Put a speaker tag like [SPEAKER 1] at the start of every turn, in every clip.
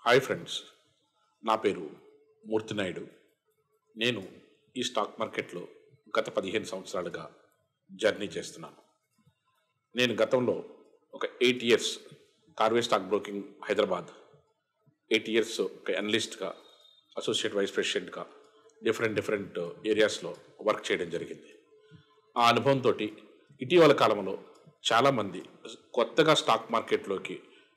[SPEAKER 1] hi friends నా పేరు మూర్తినాయుడు నేను ఈ స్టాక్ మార్కెట్లో గత పదిహేను సంవత్సరాలుగా జర్నీ చేస్తున్నాను నేను గతంలో ఒక eight years Karvy stock broking Hyderabad eight years ఒక అనలిస్ట్గా అసోసియేట్ వైస్ ప్రెసిడెంట్గా డిఫరెంట్ డిఫరెంట్ ఏరియాస్లో వర్క్ చేయడం జరిగింది ఆ అనుభవంతో ఇటీవల కాలంలో చాలామంది కొత్తగా స్టాక్ మార్కెట్లోకి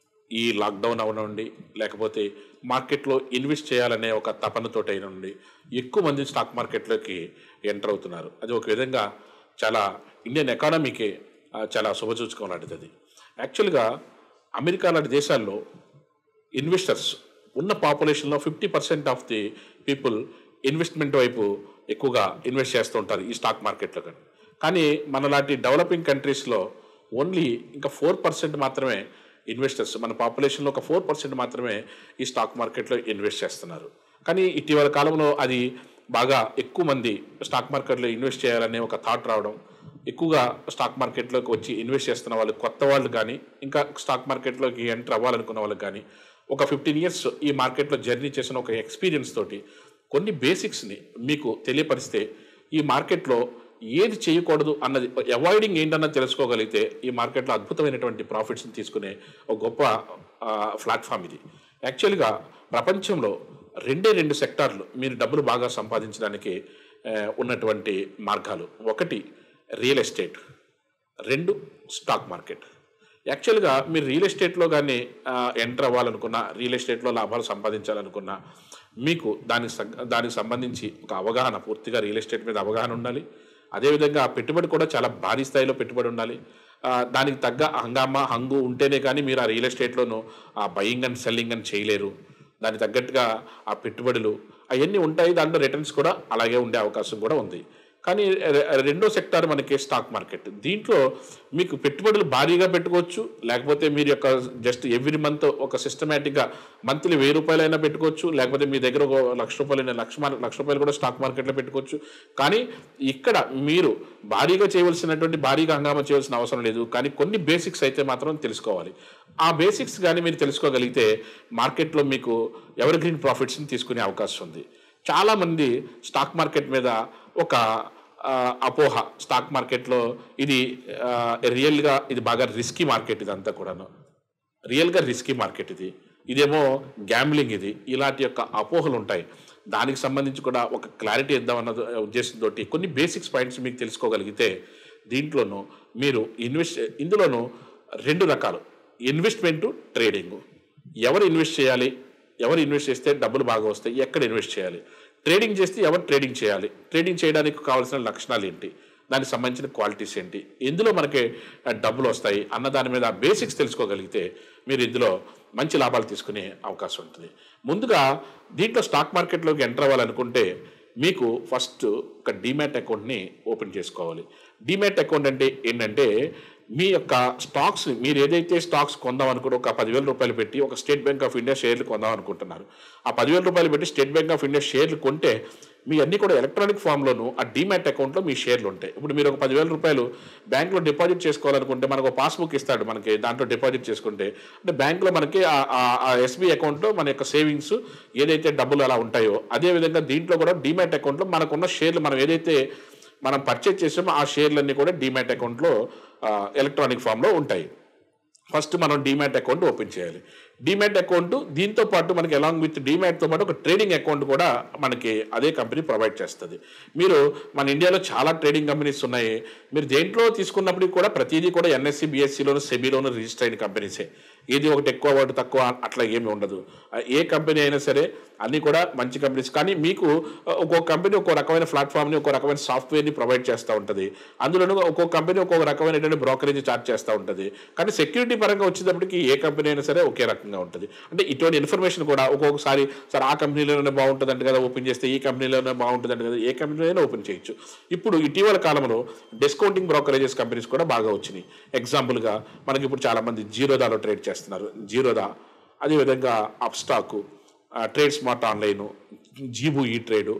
[SPEAKER 1] ఈ లాక్డౌన్ అవనండి లేకపోతే మార్కెట్లో ఇన్వెస్ట్ చేయాలనే ఒక తపనతోటైనండి ఎక్కువ మంది స్టాక్ మార్కెట్లోకి ఎంటర్ అవుతున్నారు అది ఒక విధంగా చాలా ఇండియన్ ఎకానమీకి ఆ, చాలా శుభసూచకం లాంటిది అది యాక్చువల్గా అమెరికా లాంటి దేశాల్లో ఇన్వెస్టర్స్ ఉన్న పాపులేషన్లో fifty percent of the people investment వైపు ఎక్కువగా ఇన్వెస్ట్ చేస్తూ ఉంటారు ఈ స్టాక్ మార్కెట్లో కానీ కానీ మనలాంటి డెవలపింగ్ కంట్రీస్లో ఓన్లీ ఇంకా ఫోర్ పర్సెంట్ మాత్రమే ఇన్వెస్టర్స్ మన పాపులేషన్లో ఒక ఫోర్ పర్సెంట్ మాత్రమే ఈ స్టాక్ మార్కెట్లో ఇన్వెస్ట్ చేస్తున్నారు కానీ ఇటీవల కాలంలో అది బాగా ఎక్కువ మంది స్టాక్ మార్కెట్లో ఇన్వెస్ట్ చేయాలనే ఒక థాట్ రావడం ఎక్కువగా స్టాక్ మార్కెట్లోకి వచ్చి ఇన్వెస్ట్ చేస్తున్న వాళ్ళు కొత్త వాళ్ళు కానీ ఇంకా స్టాక్ మార్కెట్లోకి ఎంటర్ అవ్వాలనుకున్న వాళ్ళకి కానీ ఒక ఫిఫ్టీన్ ఇయర్స్ ఈ మార్కెట్లో జర్నీ చేసిన ఒక ఎక్స్పీరియన్స్ తోటి కొన్ని బేసిక్స్ని మీకు తెలియపరిస్తే ఈ మార్కెట్లో ఏది చేయకూడదు అన్నది అవాయిడింగ్ ఏంటన్నది తెలుసుకోగలిగితే ఈ మార్కెట్లో అద్భుతమైనటువంటి ప్రాఫిట్స్ని తీసుకునే ఒక గొప్ప ప్లాట్ఫామ్ ఇది యాక్చువల్గా ప్రపంచంలో రెండే రెండు సెక్టార్లు మీరు డబ్బులు బాగా సంపాదించడానికి ఆ, ఉన్నటువంటి మార్గాలు ఒకటి రియల్ ఎస్టేట్ రెండు స్టాక్ మార్కెట్ యాక్చువల్గా మీరు రియల్ ఎస్టేట్లో కానీ ఎంటర్ అవ్వాలనుకున్నా రియల్ ఎస్టేట్లో లాభాలు సంపాదించాలనుకున్నా మీకు దానికి సగ్- దానికి సంబంధించి ఒక అవగాహన పూర్తిగా రియల్ ఎస్టేట్ మీద అవగాహన ఉండాలి అదేవిధంగా ఆ పెట్టుబడి కూడా చాలా భారీ స్థాయిలో పెట్టుబడి ఉండాలి ఆ, దానికి తగ్గ హంగామా హంగు ఉంటేనే కానీ మీరు ఆ రియల్ ఎస్టేట్లోనూ ఆ బయింగ్ అండ్ సెల్లింగ్ అని చేయలేరు దానికి తగ్గట్టుగా ఆ పెట్టుబడులు అవన్నీ ఉంటాయి దాంట్లో రిటర్న్స్ కూడా అలాగే ఉండే అవకాశం కూడా ఉంది కానీ రె- రెండో సెక్టార్ మనకి స్టాక్ మార్కెట్ దీంట్లో మీకు పెట్టుబడులు భారీగా పెట్టుకోవచ్చు లేకపోతే మీరు యొక్క జస్ట్ ఎవ్రీ మంత్ ఒక సిస్టమేటిక్గా మంత్లీ వెయ్యి రూపాయలైనా పెట్టుకోవచ్చు లేకపోతే మీ దగ్గర ఒక లక్ష రూపాయలైనా లక్ష మార్- లక్ష రూపాయలు కూడా స్టాక్ మార్కెట్లో పెట్టుకోవచ్చు కానీ ఇక్కడ మీరు భారీగా చేయవలసినటువంటి భారీగా హంగామా చేయవలసిన అవసరం లేదు కానీ కొన్ని బేసిక్స్ అయితే మాత్రం తెలుసుకోవాలి ఆ బేసిక్స్ కానీ మీరు తెలుసుకోగలిగితే మార్కెట్లో మీకు ఎవర్ గ్రీన్ ప్రాఫిట్స్ని తీసుకునే అవకాశం ఉంది చాలామంది స్టాక్ మార్కెట్ మీద ఒక ఆ, అపోహ స్టాక్ మార్కెట్లో ఇది ఆ, రియల్గా ఇది బాగా రిస్కీ మార్కెట్ ఇదంతా కూడాను రియల్గా రిస్కీ మార్కెట్ ఇది ఇదేమో గ్యాంబ్లింగ్ ఇది ఇలాంటి యొక్క అపోహలు ఉంటాయి దానికి సంబంధించి కూడా ఒక క్లారిటీ ఇద్దామన్న ఉద్దేశంతో కొన్ని బేసిక్స్ పాయింట్స్ మీకు తెలుసుకోగలిగితే దీంట్లోనూ మీరు ఇన్వెస్ట్ ఇందులోనూ రెండు రకాలు ఇన్వెస్ట్మెంటు ట్రేడింగ్ ఎవరు ఇన్వెస్ట్ చేయాలి ఎవరు ఇన్వెస్ట్ చేస్తే డబ్బులు బాగా వస్తాయి ఎక్కడ ఇన్వెస్ట్ చేయాలి ట్రేడింగ్ చేస్తే ఎవరు ట్రేడింగ్ చేయాలి ట్రేడింగ్ చేయడానికి కావాల్సిన లక్షణాలు ఏంటి దానికి సంబంధించిన క్వాలిటీస్ ఏంటి ఎందులో మనకి ఆ, డబ్బులు వస్తాయి అన్న దాని మీద బేసిక్స్ తెలుసుకోగలిగితే మీరు ఇందులో మంచి లాభాలు తీసుకునే అవకాశం ఉంటుంది ముందుగా దీంట్లో స్టాక్ మార్కెట్లోకి ఎంటర్ అవ్వాలనుకుంటే మీకు ఫస్ట్ ఒక డీమ్యాట్ అకౌంట్ని ఓపెన్ చేసుకోవాలి డీమ్యాట్ అకౌంట్ అంటే ఏంటంటే మీ యొక్క స్టాక్స్ మీరు ఏదైతే స్టాక్స్ కొందాం అనుకుంటే ఒక పదివేల రూపాయలు పెట్టి ఒక స్టేట్ బ్యాంక్ ఆఫ్ ఇండియా షేర్లు కొందాం అనుకుంటున్నారు ఆ పదివేల రూపాయలు పెట్టి స్టేట్ బ్యాంక్ ఆఫ్ ఇండియా షేర్లు కొంటే మీ అన్ని కూడా ఎలక్ట్రానిక్ ఫామ్లోను ఆ డీమ్యాట్ అకౌంట్లో మీ షేర్లు ఉంటాయి ఇప్పుడు మీరు ఒక పదివేల రూపాయలు బ్యాంక్లో డిపాజిట్ చేసుకోవాలనుకుంటే మనకు ఒక పాస్బుక్ ఇస్తాడు మనకి దాంట్లో డిపాజిట్ చేసుకుంటే అంటే బ్యాంక్లో మనకి ఆ- ఆ- ఆ ఎస్బీ అకౌంట్లో మన యొక్క సేవింగ్స్ ఏదైతే డబ్బులు అలా ఉంటాయో అదేవిధంగా దీంట్లో కూడా డీమ్యాట్ అకౌంట్లో మనకున్న షేర్లు మనం ఏదైతే మనం పర్చేజ్ చేసామో ఆ షేర్లన్నీ కూడా డీమ్యాట్ అకౌంట్లో ఎలక్ట్రానిక్ ఫామ్లో ఉంటాయి ఫస్ట్ మనం డీమ్యాట్ అకౌంట్ ఓపెన్ చేయాలి డీమ్యాట్ అకౌంట్ దీంతో పాటు మనకి అలాంగ్ విత్ డీమ్యాట్తో పాటు ఒక ట్రేడింగ్ అకౌంట్ కూడా మనకి అదే కంపెనీ ప్రొవైడ్ చేస్తుంది మీరు మన ఇండియాలో చాలా ట్రేడింగ్ కంపెనీస్ ఉన్నాయి మీరు దేంట్లో తీసుకున్నప్పటికీ కూడా ప్రతిదీ కూడా ఎన్ఎస్సి బిఎస్సిలోను సెబీలోను రిజిస్టర్ అయిన కంపెనీసే ఏది ఒకటి ఎక్కువ ఒకటి తక్కువ అట్లా ఏమీ ఉండదు ఆ, ఏ కంపెనీ అయినా సరే అన్నీ కూడా మంచి కంపెనీస్ కానీ మీకు ఆ, ఒక్కొక్క కంపెనీ ఒక్కో రకమైన ప్లాట్ఫామ్ని ఒక్కో రకమైన సాఫ్ట్వేర్ని ప్రొవైడ్ చేస్తూ ఉంటుంది అందులోనూ ఒక్కొక్క కంపెనీ ఒక్కొక్క రకమైనటువంటి బ్రోకరేజ్ చార్జ్ చేస్తూ ఉంటుంది కానీ సెక్యూరిటీ పరంగా వచ్చేటప్పటికి ఏ కంపెనీ అయినా సరే ఒకే రకంగా ఉంటుంది అంటే ఇటువంటి ఇన్ఫర్మేషన్ కూడా ఒక్కొక్కసారి సార్ ఆ కంపెనీలోనే బాగుంటుందంట కదా ఓపెన్ చేస్తే ఈ కంపెనీలోనే బాగుంటుందంట కదా ఏ కంపెనీలోనే ఓపెన్ చేయొచ్చు ఇప్పుడు ఇటీవల కాలంలో డిస్కౌంటింగ్ బ్రోకరేజెస్ కంపెనీస్ కూడా బాగా వచ్చినాయి ఎగ్జాంపుల్గా మనకి ఇప్పుడు చాలామంది జీరోదాలో ట్రేడ్ చేస్తున్నారు జీరోదా అదేవిధంగా అప్స్టాకు ట్రేడ్ స్మార్ట్ ఆన్లైన్ జీబు ఈ ట్రేడు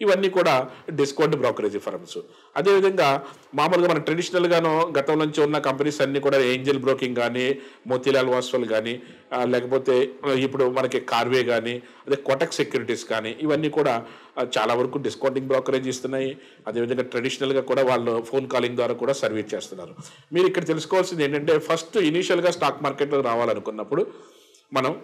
[SPEAKER 1] ఇవన్నీ కూడా డిస్కౌంట్ బ్రోకరేజ్ ఫర్మ్స్ అదేవిధంగా మామూలుగా మన ట్రెడిషనల్గాను గతం నుంచి ఉన్న కంపెనీస్ అన్నీ కూడా ఏంజల్ బ్రోకింగ్ కానీ మోతీలాల్ వాస్వల్ కానీ ఆ, లేకపోతే ఇప్పుడు మనకి కార్వే కానీ అదే కోటక్ సెక్యూరిటీస్ కానీ ఇవన్నీ కూడా ఆ, చాలా వరకు డిస్కౌంటింగ్ బ్రోకరేజ్ ఇస్తున్నాయి అదేవిధంగా ట్రెడిషనల్గా కూడా వాళ్ళు ఫోన్ కాలింగ్ ద్వారా కూడా సర్వీస్ చేస్తున్నారు మీరు ఇక్కడ తెలుసుకోవాల్సింది ఏంటంటే ఫస్ట్ ఇనీషియల్గా స్టాక్ మార్కెట్లో రావాలనుకున్నప్పుడు మనం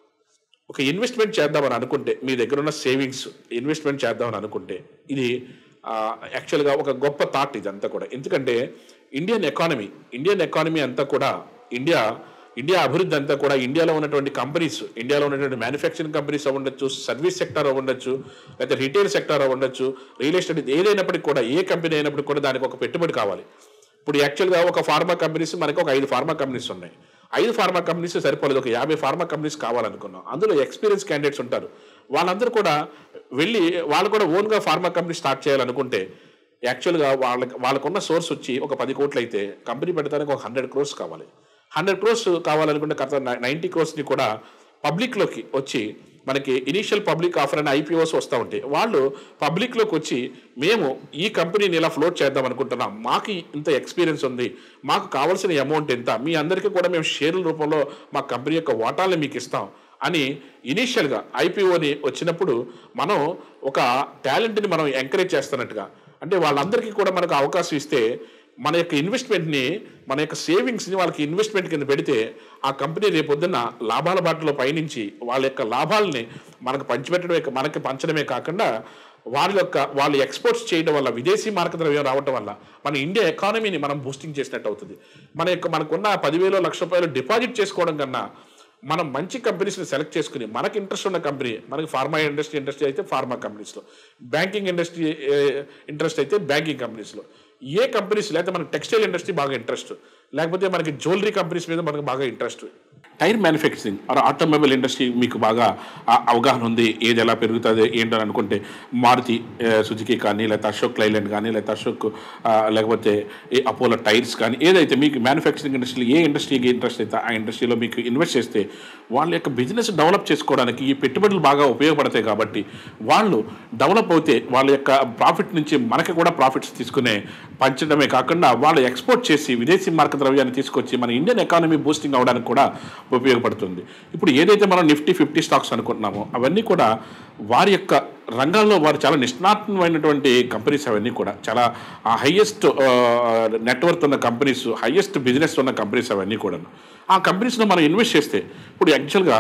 [SPEAKER 1] ఒక ఇన్వెస్ట్మెంట్ చేద్దామని అనుకుంటే మీ దగ్గర ఉన్న సేవింగ్స్ ఇన్వెస్ట్మెంట్ చేద్దామని అనుకుంటే ఇది యాక్చువల్గా ఒక గొప్ప థాట్ ఇదంతా కూడా ఎందుకంటే ఇండియన్ ఎకానమీ ఇండియన్ ఎకానమీ అంతా కూడా ఇండియా ఇండియా అభివృద్ధి అంతా కూడా ఇండియాలో ఉన్నటువంటి కంపెనీస్ ఇండియాలో ఉన్నటువంటి మ్యానుఫ్యాక్చరింగ్ కంపెనీస్ ఉండొచ్చు సర్వీస్ సెక్టర్ ఉండొచ్చు లేకపోతే రీటైల్ సెక్టర్ ఉండొచ్చు రియల్ ఎస్టేట్ ఏదైనప్పటికీ కూడా ఏ కంపెనీ అయినప్పటికీ కూడా దానికి ఒక పెట్టుబడి కావాలి ఇప్పుడు యాక్చువల్గా ఒక ఫార్మా కంపెనీస్ మనకి ఒక ఐదు ఫార్మా కంపెనీస్ ఉన్నాయి ఐదు ఫార్మా కంపెనీస్ సరిపోలేదు ఒక యాభై ఫార్మా కంపెనీస్ కావాలనుకున్నాం అందులో ఎక్స్పీరియన్స్ క్యాండిడేట్స్ ఉంటారు వాళ్ళందరూ కూడా వెళ్ళి వాళ్ళు కూడా ఓన్గా ఫార్మా కంపెనీ స్టార్ట్ చేయాలనుకుంటే యాక్చువల్గా వాళ్ళకి వాళ్ళకున్న సోర్స్ వచ్చి ఒక పది కోట్లు అయితే కంపెనీ పెట్టడానికి ఒక హండ్రెడ్ క్రోర్స్ కావాలి హండ్రెడ్ క్రోర్స్ కావాలనుకుంటే కరెక్ట్ నైంటీ క్రోర్స్ని కూడా పబ్లిక్లోకి వచ్చి మనకి ఇనీషియల్ పబ్లిక్ ఆఫర్ అని ఐపీఓస్ వస్తూ ఉంటాయి వాళ్ళు పబ్లిక్లోకి వచ్చి మేము ఈ కంపెనీని ఇలా ఫ్లోట్ చేద్దాం అనుకుంటున్నాం మాకు ఇంత ఎక్స్పీరియన్స్ ఉంది మాకు కావాల్సిన అమౌంట్ ఎంత మీ అందరికీ కూడా మేము షేర్ల రూపంలో మా కంపెనీ యొక్క వాటాలను మీకు ఇస్తాం అని ఇనీషియల్గా ఐపీఓని వచ్చినప్పుడు మనం ఒక టాలెంట్ని మనం ఎంకరేజ్ చేస్తున్నట్టుగా అంటే వాళ్ళందరికీ కూడా మనకు అవకాశం ఇస్తే మన యొక్క ఇన్వెస్ట్మెంట్ని మన యొక్క సేవింగ్స్ని వాళ్ళకి ఇన్వెస్ట్మెంట్ కింద పెడితే ఆ కంపెనీ రేపొద్దున లాభాల బాటలో పయనించి వాళ్ళ యొక్క లాభాలని మనకు పంచిపెట్టడమే మనకి పంచడమే కాకుండా వాళ్ళ యొక్క వాళ్ళు ఎక్స్పోర్ట్స్ చేయడం వల్ల విదేశీ మార్క ద్రవ్యం రావటం వల్ల మన ఇండియా ఎకానమీని మనం బూస్టింగ్ చేసినట్టు అవుతుంది మన యొక్క మనకున్న పదివేలు లక్ష రూపాయలు డిపాజిట్ చేసుకోవడం కన్నా మనం మంచి కంపెనీస్ని సెలెక్ట్ చేసుకుని మనకి ఇంట్రెస్ట్ ఉన్న కంపెనీ మనకి ఫార్మా ఇండస్ట్రీ ఇండస్ట్రీ అయితే ఫార్మా కంపెనీస్లో బ్యాంకింగ్ ఇండస్ట్రీ ఇంట్రెస్ట్ అయితే బ్యాంకింగ్ కంపెనీస్లో ఏ కంపెనీస్ లేకపోతే మనకి టెక్స్టైల్ ఇండస్ట్రీ బాగా ఇంట్రెస్ట్ లేకపోతే మనకి జ్యువెలరీ కంపెనీస్ మీద మనకు బాగా interest tyre manufacturing or automobile industry మీకు బాగా ఆ- అవగాహన ఉంది ఏది ఎలా పెరుగుతుంది ఏంటని అనుకుంటే మారుతి ఆ, సుజుకి కానీ లేకపోతే అశోక్ లైలాండ్ కానీ లేకపోతే అశోక్ ఆ, లేకపోతే ఏ అపోలో టైర్స్ కానీ ఏదైతే మీకు మ్యానుఫ్యాక్చరింగ్ ఇండస్ట్రీలో ఏ ఇండస్ట్రీకి ఇంట్రెస్ట్ అయితే ఆ ఇండస్ట్రీలో మీకు ఇన్వెస్ట్ చేస్తే వాళ్ళ యొక్క బిజినెస్ డెవలప్ చేసుకోవడానికి ఈ పెట్టుబడులు బాగా ఉపయోగపడతాయి కాబట్టి వాళ్ళు డెవలప్ అవుతే వాళ్ళ యొక్క ప్రాఫిట్ నుంచి మనకి కూడా ప్రాఫిట్స్ తీసుకునే పంచడమే కాకుండా వాళ్ళు ఎక్స్పోర్ట్ చేసి విదేశీ మార్క ద్రవ్యాన్ని తీసుకొచ్చి మన ఇండియన్ ఎకానమీ బూస్టింగ్ అవడానికి కూడా ఉపయోగపడుతుంది ఇప్పుడు ఏదైతే మనం నిఫ్టీ ఫిఫ్టీ స్టాక్స్ అనుకుంటున్నామో అవన్నీ కూడా వారి యొక్క రంగాల్లో వారు చాలా నిష్ణాతమైనటువంటి కంపెనీస్ అవన్నీ కూడా చాలా హైయెస్ట్ నెట్వర్త్ ఉన్న కంపెనీస్ హైయెస్ట్ బిజినెస్ ఉన్న కంపెనీస్ అవన్నీ కూడా ఆ కంపెనీస్లో మనం ఇన్వెస్ట్ చేస్తే ఇప్పుడు యాక్చువల్గా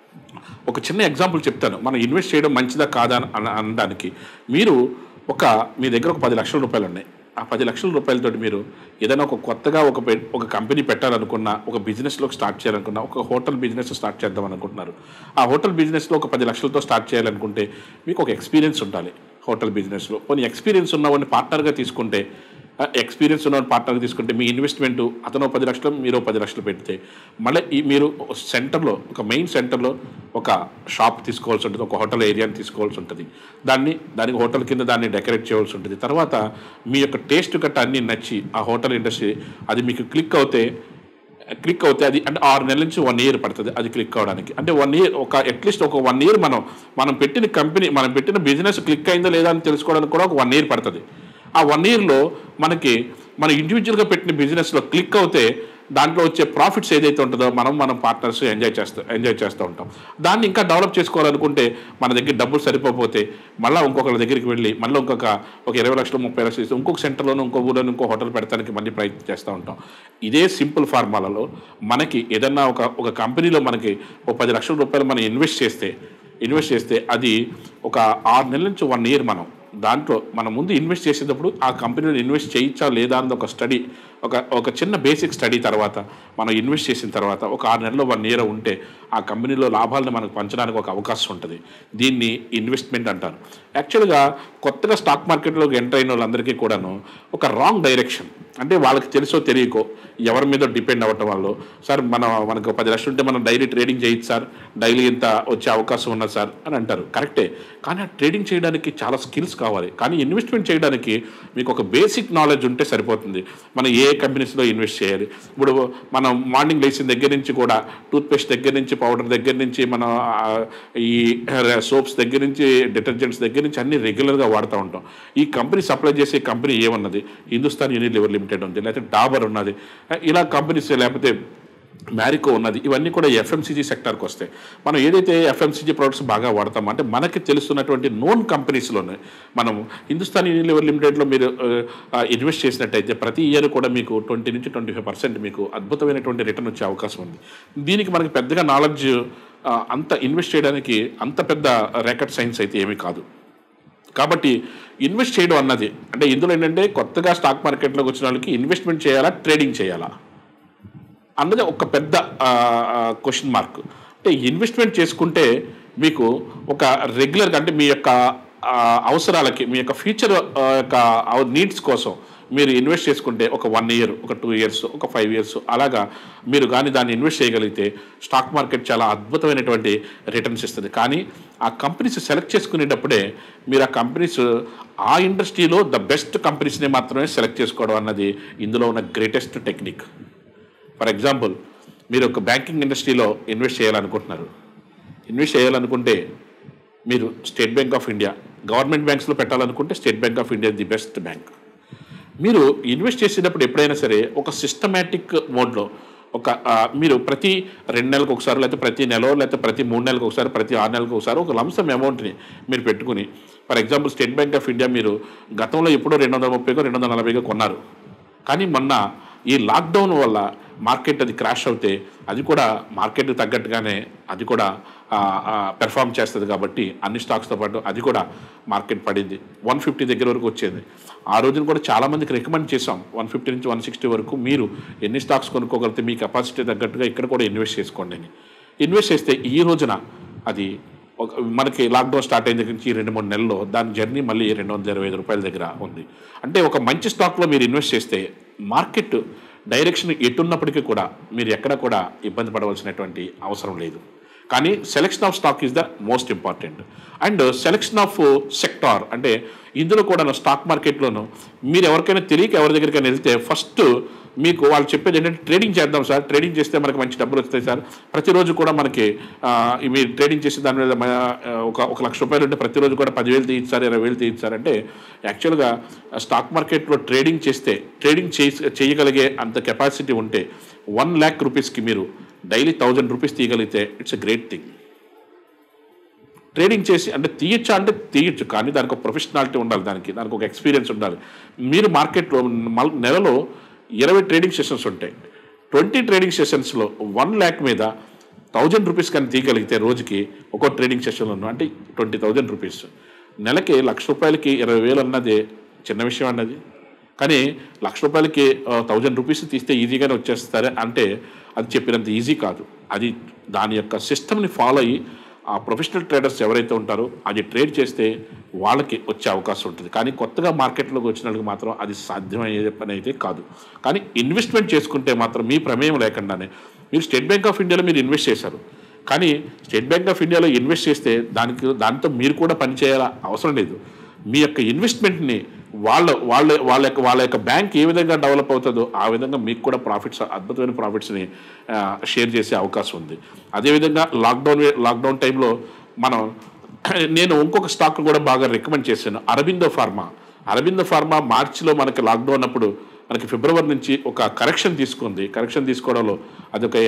[SPEAKER 1] ఒక చిన్న ఎగ్జాంపుల్ చెప్తాను మనం ఇన్వెస్ట్ చేయడం మంచిదా కాదా అని అన- అనడానికి మీరు ఒక మీ దగ్గర ఒక పది లక్షల రూపాయలు ఉన్నాయి ఆ పది లక్షల రూపాయలతోటి మీరు ఏదైనా ఒక కొత్తగా ఒక పె- ఒక కంపెనీ పెట్టాలనుకున్నా ఒక బిజినెస్లోకి స్టార్ట్ చేయాలనుకున్నా ఒక హోటల్ బిజినెస్ స్టార్ట్ చేద్దాం అనుకుంటున్నారు ఆ హోటల్ బిజినెస్లో ఒక పది లక్షలతో స్టార్ట్ చేయాలనుకుంటే మీకు ఒక ఎక్స్పీరియన్స్ ఉండాలి హోటల్ బిజినెస్లో కొన్ని ఎక్స్పీరియన్స్ ఉన్నవాడిని పార్ట్నర్గా తీసుకుంటే ఎక్స్పీరియన్స్ ఉన్న పార్ట్నర్ తీసుకుంటే మీ ఇన్వెస్ట్మెంట్ అతను పది లక్షలు మీరు పది లక్షలు పెడితే మళ్ళీ ఈ మీరు సెంటర్లో ఒక మెయిన్ సెంటర్లో ఒక షాప్ తీసుకోవాల్సి ఉంటుంది ఒక హోటల్ ఏరియాని తీసుకోవాల్సి ఉంటుంది దాన్ని దానికి హోటల్ కింద దాన్ని డెకరేట్ చేయవలసి ఉంటుంది తర్వాత మీ యొక్క టేస్ట్ గట్ట అన్నీ నచ్చి ఆ హోటల్ ఇండస్ట్రీ అది మీకు క్లిక్ అవుతే క్లిక్ అవుతే అది అంటే ఆరు నెలల నుంచి వన్ ఇయర్ పడుతుంది అది క్లిక్ అవడానికి అంటే వన్ ఇయర్ ఒక అట్లీస్ట్ ఒక వన్ ఇయర్ మనం మనం పెట్టిన కంపెనీ మనం పెట్టిన బిజినెస్ క్లిక్ అయిందో లేదా అని తెలుసుకోవడానికి కూడా ఒక వన్ ఇయర్ పడుతుంది ఆ వన్ ఇయర్లో మనకి మన ఇండివిజువల్గా పెట్టిన బిజినెస్లో క్లిక్ అవుతే దాంట్లో వచ్చే ప్రాఫిట్స్ ఏదైతే ఉంటుందో మనం మనం పార్ట్నర్స్ ఎంజాయ్ చేస్తూ ఎంజాయ్ చేస్తూ ఉంటాం దాన్ని ఇంకా డెవలప్ చేసుకోవాలనుకుంటే మన దగ్గర డబ్బులు సరిపోతే మళ్ళీ ఇంకొకరి దగ్గరికి వెళ్ళి మళ్ళీ ఇంకొక ఒక ఇరవై లక్షలు ముప్పై లక్షలు ఇస్తే ఇంకొక సెంటర్లోనూ ఇంకో ఊళ్ళోనూ ఇంకో హోటల్ పెడతానికి మళ్ళీ ప్రయత్నం చేస్తూ ఉంటాం ఇదే సింపుల్ ఫార్మాలలో మనకి ఏదన్నా ఒక ఒక కంపెనీలో మనకి ఒక పది లక్షల రూపాయలు మనం ఇన్వెస్ట్ చేస్తే ఇన్వెస్ట్ చేస్తే అది ఒక ఆరు నెలల నుంచి వన్ ఇయర్ మనం దాంట్లో మనం ముందు ఇన్వెస్ట్ చేసేటప్పుడు ఆ కంపెనీలో ఇన్వెస్ట్ చేయించా లేదా అన్నది ఒక స్టడీ ఒక ఒక చిన్న బేసిక్ స్టడీ తర్వాత మనం ఇన్వెస్ట్ చేసిన తర్వాత ఒక ఆరు నెలలు వన్ ఇయర్ ఉంటే ఆ కంపెనీలో లాభాలను మనకు పంచడానికి ఒక అవకాశం ఉంటుంది దీన్ని ఇన్వెస్ట్మెంట్ అంటారు యాక్చువల్గా కొత్తగా స్టాక్ మార్కెట్లోకి ఎంటర్ అయిన వాళ్ళందరికీ కూడాను ఒక రాంగ్ డైరెక్షన్ అంటే వాళ్ళకి తెలుసో తెలియకో ఎవరి మీద డిపెండ్ అవ్వటం వల్ల సార్ మన మనకు పది లక్షలు ఉంటే మనం డైలీ ట్రేడింగ్ చేయొచ్చు సార్ డైలీ ఇంత వచ్చే అవకాశం ఉన్నది సార్ అని అంటారు కరెక్టే కానీ ఆ ట్రేడింగ్ చేయడానికి చాలా స్కిల్స్ కావాలి కానీ ఇన్వెస్ట్మెంట్ చేయడానికి మీకు ఒక బేసిక్ నాలెడ్జ్ ఉంటే సరిపోతుంది మనం ఏ కంపెనీస్లో ఇన్వెస్ట్ చేయాలి ఇప్పుడు మనం మార్నింగ్ లేచిన దగ్గర నుంచి కూడా టూత్పేస్ట్ దగ్గర నుంచి పౌడర్ దగ్గర నుంచి మనం ఆ, ఈ సోప్స్ దగ్గర నుంచి డిటర్జెంట్స్ దగ్గర నుంచి అన్ని రెగ్యులర్గా వాడుతూ ఉంటాం ఈ కంపెనీ సప్లై చేసే కంపెనీ ఏమన్నది హిందుస్థాన్ యూనిలివర్ లిమిటెడ్ ఉంది లేకపోతే డాబర్ ఉన్నది ఇలా కంపెనీస్ లేకపోతే మ్యారికో ఉన్నది ఇవన్నీ కూడా ఎఫ్ఎంసీజీ సెక్టార్కి వస్తాయి మనం ఏదైతే ఎఫ్ఎంసీజీ ప్రొడక్ట్స్ బాగా వాడతామో అంటే మనకి తెలుస్తున్నటువంటి నోన్ కంపెనీస్లోనే మనం హిందుస్థాన్ యూనిలివర్ లిమిటెడ్లో మీరు ఇన్వెస్ట్ చేసినట్టయితే ప్రతి ఇయర్ కూడా మీకు ట్వంటీ నుంచి ట్వంటీ ఫైవ్ పర్సెంట్ మీకు అద్భుతమైనటువంటి రిటర్న్ వచ్చే అవకాశం ఉంది దీనికి మనకి పెద్దగా నాలెడ్జ్ అంత ఇన్వెస్ట్ చేయడానికి అంత పెద్ద ర్యాకెట్ సైన్స్ అయితే ఏమీ కాదు కాబట్టి ఇన్వెస్ట్ చేయడం అన్నది అంటే ఇందులో ఏంటంటే కొత్తగా స్టాక్ మార్కెట్లోకి వచ్చిన వాళ్ళకి ఇన్వెస్ట్మెంట్ చేయాలా ట్రేడింగ్ చేయాలా అన్నది ఒక పెద్ద క్వశ్చన్ మార్క్ అంటే ఇన్వెస్ట్మెంట్ చేసుకుంటే మీకు ఒక రెగ్యులర్గా అంటే మీ యొక్క ఆ, అవసరాలకి మీ యొక్క ఫ్యూచర్ యొక్క నీడ్స్ కోసం మీరు ఇన్వెస్ట్ చేసుకుంటే ఒక వన్ ఇయర్ ఒక టూ ఇయర్స్ ఒక ఫైవ్ ఇయర్స్ అలాగా మీరు కానీ దాన్ని ఇన్వెస్ట్ చేయగలిగితే స్టాక్ మార్కెట్ చాలా అద్భుతమైనటువంటి రిటర్న్స్ ఇస్తుంది కానీ ఆ కంపెనీస్ సెలెక్ట్ చేసుకునేటప్పుడే మీరు ఆ కంపెనీస్ ఆ ఇండస్ట్రీలో ద బెస్ట్ కంపెనీస్ని మాత్రమే సెలెక్ట్ చేసుకోవడం అన్నది ఇందులో ఉన్న గ్రేటెస్ట్ టెక్నిక్ ఫర్ ఎగ్జాంపుల్ మీరు ఒక బ్యాంకింగ్ ఇండస్ట్రీలో ఇన్వెస్ట్ చేయాలనుకుంటున్నారు ఇన్వెస్ట్ చేయాలనుకుంటే మీరు State Bank of India government బ్యాంక్స్లో పెట్టాలనుకుంటే State Bank of India the best bank మీరు ఇన్వెస్ట్ చేసేటప్పుడు ఎప్పుడైనా సరే ఒక సిస్టమేటిక్ మోడ్లో ఒక ఆ, మీరు ప్రతి రెండు నెలలకు ఒకసారి లేకపోతే ప్రతి నెల లేకపోతే ప్రతి మూడు నెలలకు ఒకసారి ప్రతి ఆరు నెలలకు ఒకసారి ఒక లంసమ్ అమౌంట్ని మీరు పెట్టుకుని for example State Bank of India మీరు గతంలో ఎప్పుడో రెండు వందల ముప్పైకో రెండు వందల నలభైకో కొన్నారు కానీ మొన్న ఈ లాక్డౌన్ వల్ల మార్కెట్ అది క్రాష్ అవుతే అది కూడా మార్కెట్ తగ్గట్టుగానే అది కూడా పెర్ఫామ్ చేస్తుంది కాబట్టి అన్ని స్టాక్స్తో పాటు అది కూడా మార్కెట్ పడింది వన్ ఫిఫ్టీ దగ్గర వరకు వచ్చేది ఆ రోజున కూడా చాలామందికి రికమెండ్ చేసాం వన్ ఫిఫ్టీ నుంచి వన్ సిక్స్టీ వరకు మీరు ఎన్ని స్టాక్స్ కొనుక్కోగలిగితే మీ కెపాసిటీ తగ్గట్టుగా ఇక్కడ కూడా ఇన్వెస్ట్ చేసుకోండి అని ఇన్వెస్ట్ చేస్తే ఈ రోజున అది ఒక మనకి లాక్డౌన్ స్టార్ట్ అయిన దగ్గర నుంచి ఈ రెండు మూడు నెలల్లో దాని జర్నీ మళ్ళీ రెండు వందల ఇరవై ఐదు రూపాయల దగ్గర ఉంది అంటే ఒక మంచి స్టాక్లో మీరు ఇన్వెస్ట్ చేస్తే మార్కెట్ డైరెక్షన్ ఎటున్నప్పటికీ కూడా మీరు ఎక్కడ కూడా ఇబ్బంది పడవలసినటువంటి అవసరం లేదు కానీ selection of stock is the most important and selection of sector అంటే ఇందులో కూడా స్టాక్ మార్కెట్లోను మీరు ఎవరికైనా తెలియక ఎవరి దగ్గరికైనా వెళ్తే ఫస్ట్ మీకు వాళ్ళు చెప్పేది ఏంటంటే ట్రేడింగ్ చేద్దాం సార్ ట్రేడింగ్ చేస్తే మనకి మంచి డబ్బులు వస్తాయి సార్ ప్రతిరోజు కూడా మనకి ఆ, ఇవి ట్రేడింగ్ చేసే దాని మీద మ- ఆ, ఒక ఒక లక్ష రూపాయలు ఉంటే ప్రతిరోజు కూడా పదివేలు తీయించారు ఇరవై వేలు తీయించారు అంటే యాక్చువల్గా స్టాక్ మార్కెట్లో ట్రేడింగ్ చేస్తే ట్రేడింగ్ చేసి చేయగలిగే అంత కెపాసిటీ ఉంటే వన్ ల్యాక్ రూపీస్కి మీరు డైలీ థౌజండ్ రూపీస్ తీయగలిగితే it's a great thing trading చేసి అంటే తీయచ్చా అంటే తీయచ్చు కానీ దానికి ఒక ప్రొఫెషనాలిటీ ఉండాలి దానికి దానికి ఒక ఎక్స్పీరియన్స్ ఉండాలి మీరు మార్కెట్లో మల్- నెలలో ఇరవై ట్రేడింగ్ సెషన్స్ ఉంటాయి ట్వంటీ ట్రేడింగ్ సెషన్స్లో వన్ ల్యాక్ మీద థౌజండ్ రూపీస్ కానీ తీయగలిగితే రోజుకి ఒక్కో ట్రేడింగ్ సెషన్లో అంటే ట్వంటీ థౌజండ్ రూపీస్ నెలకి లక్ష రూపాయలకి ఇరవై వేలు అన్నది చిన్న విషయం అన్నది కానీ లక్ష రూపాయలకి థౌజండ్ రూపీస్ తీస్తే ఈజీగానే వచ్చేస్తారు అంటే అది చెప్పినంత ఈజీ కాదు అది దాని యొక్క సిస్టమ్ని ఫాలో అయ్యి ఆ ప్రొఫెషనల్ ట్రేడర్స్ ఎవరైతే ఉంటారో అది ట్రేడ్ చేస్తే వాళ్ళకి వచ్చే అవకాశం ఉంటుంది కానీ కొత్తగా మార్కెట్లోకి వచ్చిన వాళ్ళకి మాత్రం అది సాధ్యమయ్యే పని అయితే కాదు కానీ ఇన్వెస్ట్మెంట్ చేసుకుంటే మాత్రం మీ ప్రమేయం లేకుండానే మీరు స్టేట్ బ్యాంక్ ఆఫ్ ఇండియాలో మీరు ఇన్వెస్ట్ చేశారు కానీ స్టేట్ బ్యాంక్ ఆఫ్ ఇండియాలో ఇన్వెస్ట్ చేస్తే దానికి దాంతో మీరు కూడా పని చేయాల అవసరం లేదు మీ యొక్క ఇన్వెస్ట్మెంట్ని వాళ్ళ వాళ్ళ వాళ్ళ యొక్క వాళ్ళ యొక్క బ్యాంక్ ఏ విధంగా డెవలప్ అవుతుందో ఆ విధంగా మీకు కూడా ప్రాఫిట్స్ అద్భుతమైన ప్రాఫిట్స్ని షేర్ చేసే అవకాశం ఉంది అదేవిధంగా లాక్డౌన్ లాక్డౌన్ టైంలో మనం నేను ఇంకొక స్టాక్ కూడా బాగా రికమెండ్ చేశాను అరబిందో ఫార్మా అరబిందో ఫార్మా మార్చిలో మనకి లాక్డౌన్ అప్పుడు మనకి ఫిబ్రవరి నుంచి ఒక కరెక్షన్ తీసుకుంది కరెక్షన్ తీసుకోవడంలో అదొక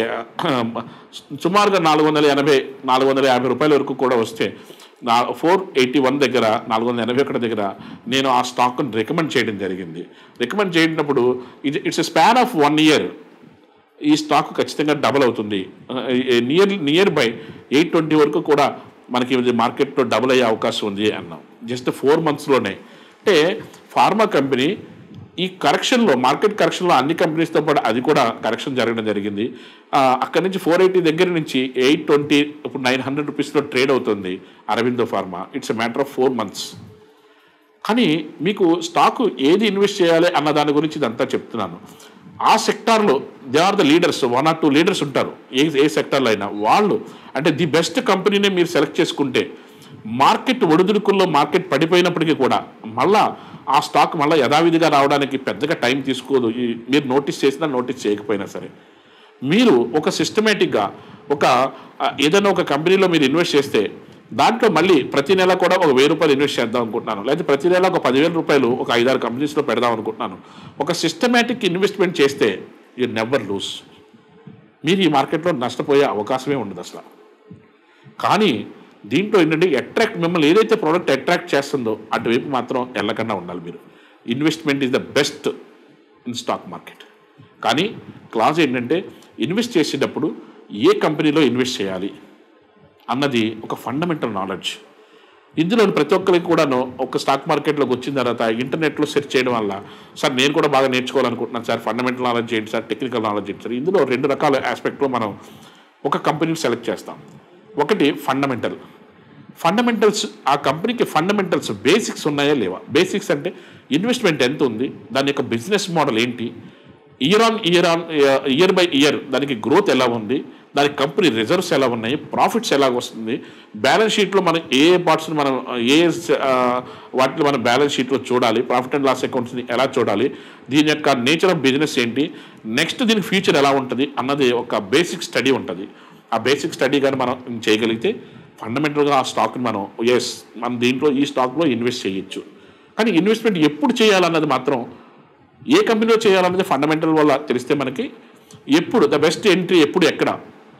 [SPEAKER 1] సుమారుగా నాలుగు వందల ఎనభై నాలుగు వందల యాభై రూపాయల వరకు కూడా వస్తే నా ఫోర్ ఎయిటీ వన్ దగ్గర నాలుగు వందల ఎనభై ఒకటి దగ్గర నేను ఆ స్టాక్ని రికమెండ్ చేయడం జరిగింది రికమెండ్ చేయనప్పుడు ఇది it's span of one year ఈ స్టాక్ ఖచ్చితంగా డబల్ అవుతుంది near near by eight twenty వరకు కూడా మనకి ఇది మార్కెట్లో డబుల్ అయ్యే అవకాశం ఉంది అన్నాం జస్ట్ ఫోర్ మంత్స్లోనే అంటే ఫార్మా కంపెనీ ఈ కరెక్షన్లో మార్కెట్ కరెక్షన్లో అన్ని కంపెనీస్తో పాటు అది కూడా కరెక్షన్ జరగడం జరిగింది ఆ, అక్కడి నుంచి ఫోర్ ఎయిటీ దగ్గర నుంచి ఎయిట్ ట్వంటీ ఇప్పుడు నైన్ హండ్రెడ్ రూపీస్లో ట్రేడ్ అవుతుంది Aurobindo pharma it's a matter of four months కానీ మీకు స్టాకు ఏది ఇన్వెస్ట్ చేయాలి అన్న దాని గురించి ఇదంతా చెప్తున్నాను ఆ సెక్టార్లో they are the leaders one or two leaders ఉంటారు ఏ ఏ సెక్టార్లో అయినా వాళ్ళు అంటే ది బెస్ట్ కంపెనీనే మీరు సెలెక్ట్ చేసుకుంటే మార్కెట్ ఒడిదుడుకుల్లో మార్కెట్ పడిపోయినప్పటికీ కూడా మళ్ళా ఆ స్టాక్ మళ్ళీ యథావిధిగా రావడానికి పెద్దగా టైం తీసుకోదు ఈ- మీరు నోటీస్ చేసినా నోటీస్ చేయకపోయినా సరే మీరు ఒక సిస్టమేటిక్గా ఒక ఆ, ఏదైనా ఒక కంపెనీలో మీరు ఇన్వెస్ట్ చేస్తే దాంట్లో మళ్ళీ ప్రతి నెల కూడా ఒక వెయ్యి రూపాయలు ఇన్వెస్ట్ చేద్దాం అనుకుంటున్నాను లేదా ప్రతి నెల ఒక పదివేల రూపాయలు ఒక ఐదారు కంపెనీస్లో పెడదాం అనుకుంటున్నాను ఒక సిస్టమేటిక్ ఇన్వెస్ట్మెంట్ చేస్తే యూ నెవర్ లూస్ మీరు ఈ మార్కెట్లో నష్టపోయే అవకాశమే ఉండదు అసలు కానీ దీంట్లో ఏంటంటే అట్రాక్ట్ మిమ్మల్ని ఏదైతే ప్రోడక్ట్ అట్రాక్ట్ చేస్తుందో అటువైపు మాత్రం వెళ్ళకుండా ఉండాలి మీరు investment is the best in stock market కానీ క్లాస్ ఏంటంటే ఇన్వెస్ట్ చేసేటప్పుడు ఏ కంపెనీలో ఇన్వెస్ట్ చేయాలి అన్నది ఒక ఫండమెంటల్ నాలెడ్జ్ ఇందులో ప్రతి ఒక్కరికి కూడాను ఒక స్టాక్ మార్కెట్లోకి వచ్చిన తర్వాత ఇంటర్నెట్లో సెర్చ్ చేయడం వల్ల సార్ నేను కూడా బాగా నేర్చుకోవాలనుకుంటున్నాను సార్ ఫండమెంటల్ నాలెడ్జ్ ఏంటి సార్ టెక్నికల్ నాలెడ్జ్ ఏంటి సార్ ఇందులో రెండు రకాల ఆస్పెక్ట్లో మనం ఒక కంపెనీని సెలెక్ట్ చేస్తాం ఒకటి ఫండమెంటల్ ఫండమెంటల్స్ ఆ కంపెనీకి ఫండమెంటల్స్ బేసిక్స్ ఉన్నాయా లేవా బేసిక్స్ అంటే ఇన్వెస్ట్మెంట్ ఎంత ఉంది దాని యొక్క బిజినెస్ మోడల్ ఏంటి year on year on year by year దానికి గ్రోత్ ఎలా ఉంది దాని కంపెనీ రిజర్వ్స్ ఎలా ఉన్నాయి ప్రాఫిట్స్ ఎలా వస్తుంది బ్యాలెన్స్ షీట్లో మనం ఏ పార్ట్స్ని మనం ఏ ఆ, వాటిని మనం బ్యాలెన్స్ షీట్లో చూడాలి ప్రాఫిట్ అండ్ లాస్ అకౌంట్స్ని ఎలా చూడాలి దీని యొక్క నేచర్ ఆఫ్ బిజినెస్ ఏంటి నెక్స్ట్ దీని ఫ్యూచర్ ఎలా ఉంటుంది అన్నది ఒక బేసిక్ స్టడీ ఉంటుంది ఆ బేసిక్ స్టడీ కానీ మనం చేయగలిగితే ఫండమెంటల్గా ఆ స్టాక్ని మనం ఎస్ మనం దీంట్లో ఈ స్టాక్లో ఇన్వెస్ట్ చేయొచ్చు కానీ ఇన్వెస్ట్మెంట్ ఎప్పుడు చేయాలన్నది మాత్రం ఏ కంపెనీలో చేయాలన్నది ఫండమెంటల్ వల్ల తెలిస్తే మనకి ఎప్పుడు ద బెస్ట్ ఎంట్రీ ఎప్పుడు ఎక్కడ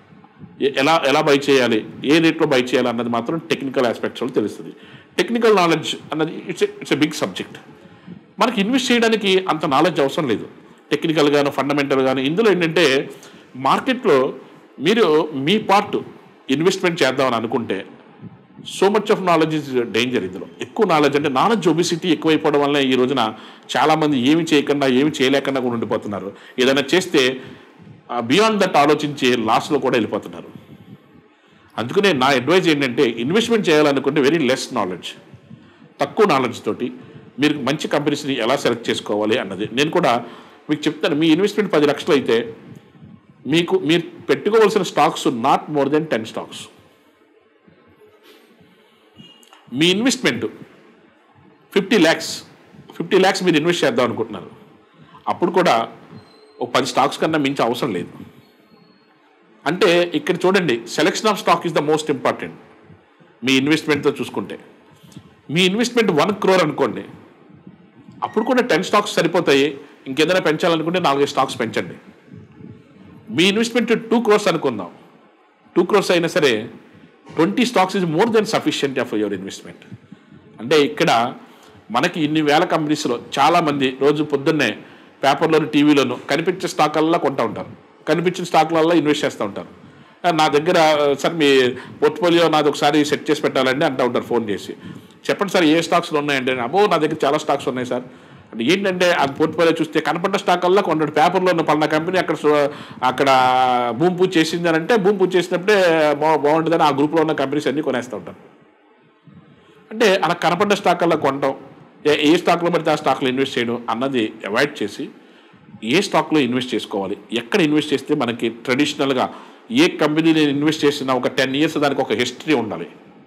[SPEAKER 1] ఎ- ఎలా ఎలా బై చేయాలి ఏ రేట్లో బై చేయాలి అన్నది మాత్రం టెక్నికల్ ఆస్పెక్ట్స్ వల్ల తెలుస్తుంది టెక్నికల్ నాలెడ్జ్ అన్నది it's it's a big subject మనకి ఇన్వెస్ట్ చేయడానికి అంత నాలెడ్జ్ అవసరం లేదు టెక్నికల్ గాను ఫండమెంటల్ గాను ఇందులో ఏంటంటే మార్కెట్లో మీరు మీ పార్ట్ ఇన్వెస్ట్మెంట్ చేద్దామని అనుకుంటే so much of knowledge is danger ఇందులో ఎక్కువ నాలెడ్జ్ అంటే నాలెడ్జ్ ఒబిసిటీ ఎక్కువైపోవడం వల్ల ఈ రోజున చాలామంది ఏమి చేయకుండా ఏమి చేయలేకుండా కూడా ఉండిపోతున్నారు ఏదైనా చేస్తే బియాండ్ దట్ ఆలోచించి లాస్లో కూడా వెళ్ళిపోతున్నారు అందుకనే నా అడ్వైజ్ ఏంటంటే ఇన్వెస్ట్మెంట్ చేయాలనుకుంటే వెరీ లెస్ నాలెడ్జ్ తక్కువ నాలెడ్జ్ తోటి మీరు మంచి కంపెనీస్ని ఎలా సెలెక్ట్ చేసుకోవాలి అన్నది నేను కూడా మీకు చెప్తాను మీ ఇన్వెస్ట్మెంట్ పది లక్షలు అయితే మీకు మీరు పెట్టుకోవాల్సిన stocks not more than ten stocks మీ investment fifty lakhs fifty lakhs మీరు ఇన్వెస్ట్ చేద్దాం అనుకుంటున్నారు అప్పుడు కూడా ఒక పది స్టాక్స్ కన్నా మించి అవసరం లేదు అంటే ఇక్కడ చూడండి selection of stock is the most important మీ ఇన్వెస్ట్మెంట్తో చూసుకుంటే మీ ఇన్వెస్ట్మెంట్ వన్ క్రోర్ అనుకోండి అప్పుడు కూడా టెన్ స్టాక్స్ సరిపోతాయి ఇంకేదైనా పెంచాలనుకుంటే నాలుగైదు స్టాక్స్ పెంచండి మీ ఇన్వెస్ట్మెంట్ టూ క్రోర్స్ అనుకుందాం టూ క్రోర్స్ అయినా సరే twenty stocks is more than sufficient of your investment అంటే ఇక్కడ మనకి ఇన్ని వేల కంపెనీస్లో చాలామంది రోజు పొద్దున్నే పేపర్లోను టీవీలోను కనిపించే స్టాకులల్లో కొంటూ ఉంటారు కనిపించిన స్టాకులల్లో ఇన్వెస్ట్ చేస్తూ ఉంటారు ఆ, నా దగ్గర సార్ మీ పోర్ట్ఫోలియో నాది ఒకసారి సెట్ చేసి పెట్టాలండి అంటూ ఉంటారు ఫోన్ చేసి చెప్పండి సార్ ఏ స్టాక్స్లో ఉన్నాయండి అబ్బో నా దగ్గర చాలా స్టాక్స్ ఉన్నాయి సార్ అంటే ఏంటంటే ఆ పోర్ట్ఫోలియో చూస్తే కనపడ్డ స్టాకల్లా కొంటాడు పేపర్లో ఉన్న పలానా కంపెనీ అక్కడ సో- అక్కడ భూమి పూజ చేసింది అని అంటే భూమి పూజ చేసినప్పుడే బా బాగుంటుందని ఆ గ్రూప్లో ఉన్న కంపెనీస్ అన్నీ కొనేస్తూ ఉంటారు అంటే అలా కనపడ్డ స్టాకల్లా కొనడం ఏ- ఏ స్టాక్లో పడితే ఆ స్టాక్లో ఇన్వెస్ట్ చేయడం అన్నది అవాయిడ్ చేసి ఏ స్టాక్లో ఇన్వెస్ట్ చేసుకోవాలి ఎక్కడ ఇన్వెస్ట్ చేస్తే మనకి ట్రెడిషనల్గా ఏ కంపెనీ నేను ఇన్వెస్ట్ చేసినా ఒక టెన్ ఇయర్స్ దానికి ఒక హిస్టరీ ఉండాలి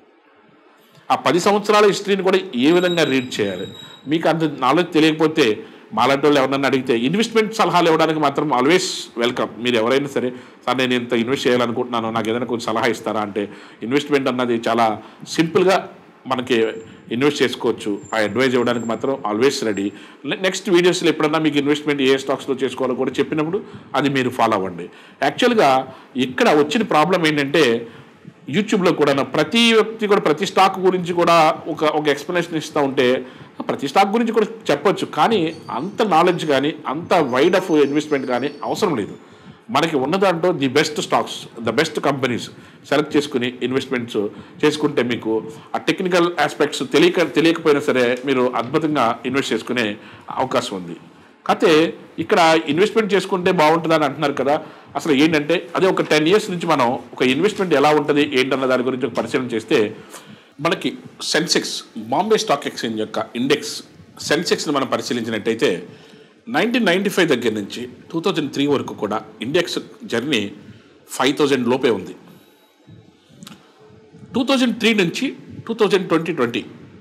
[SPEAKER 1] ఆ పది సంవత్సరాల హిస్టరీని కూడా ఏ విధంగా రీడ్ చేయాలి మీకు అంత నాలెడ్జ్ తెలియకపోతే మాలాంటి వాళ్ళు ఎవరన్నా అడిగితే ఇన్వెస్ట్మెంట్ సలహాలు ఇవ్వడానికి మాత్రం ఆల్వేస్ వెల్కమ్ మీరు ఎవరైనా సరే సార్ నేను ఇంత ఇన్వెస్ట్ చేయాలనుకుంటున్నాను నాకు ఏదైనా కొంచెం సలహా ఇస్తారా అంటే ఇన్వెస్ట్మెంట్ అన్నది చాలా సింపుల్గా మనకి ఇన్వెస్ట్ చేసుకోవచ్చు ఆ అడ్వైజ్ ఇవ్వడానికి మాత్రం ఆల్వేస్ రెడీ నెక్స్ట్ వీడియోస్లో ఎప్పుడన్నా మీకు ఇన్వెస్ట్మెంట్ ఏ స్టాక్స్లో చేసుకోవాలో కూడా చెప్పినప్పుడు అది మీరు ఫాలో అవ్వండి యాక్చువల్గా ఇక్కడ వచ్చిన ప్రాబ్లం ఏంటంటే యూట్యూబ్లో కూడా ప్రతి వ్యక్తి కూడా ప్రతి స్టాక్ గురించి కూడా ఒక ఒక ఎక్స్ప్లెనేషన్ ఇస్తూ ఉంటే ప్రతి స్టాక్ గురించి కూడా చెప్పొచ్చు కానీ అంత నాలెడ్జ్ కానీ అంత వైడ్ ఆఫ్ ఇన్వెస్ట్మెంట్ కానీ అవసరం లేదు మనకి ఉన్న దాంట్లో the best stocks the best companies select చేసుకుని ఇన్వెస్ట్మెంట్స్ చేసుకుంటే మీకు ఆ టెక్నికల్ ఆస్పెక్ట్స్ తెలియక తెలియకపోయినా సరే మీరు అద్భుతంగా ఇన్వెస్ట్ చేసుకునే అవకాశం ఉంది కాకపోతే ఇక్కడ ఇన్వెస్ట్మెంట్ చేసుకుంటే బాగుంటుందని అంటున్నారు కదా అసలు ఏంటంటే అదే ఒక టెన్ ఇయర్స్ నుంచి మనం ఒక ఇన్వెస్ట్మెంట్ ఎలా ఉంటుంది ఏంటన్న దాని గురించి ఒక పరిశీలన చేస్తే మనకి సెన్సెక్స్ బాంబే స్టాక్ ఎక్స్చేంజ్ యొక్క ఇండెక్స్ సెన్సెక్స్ని మనం పరిశీలించినట్టయితే నైన్టీన్ నైంటీ ఫైవ్ దగ్గర నుంచి టూ థౌజండ్ త్రీ వరకు కూడా ఇండెక్స్ జర్నీ ఫైవ్ థౌజండ్ లోపే ఉంది టూ థౌజండ్ త్రీ నుంచి two thousand twenty twenty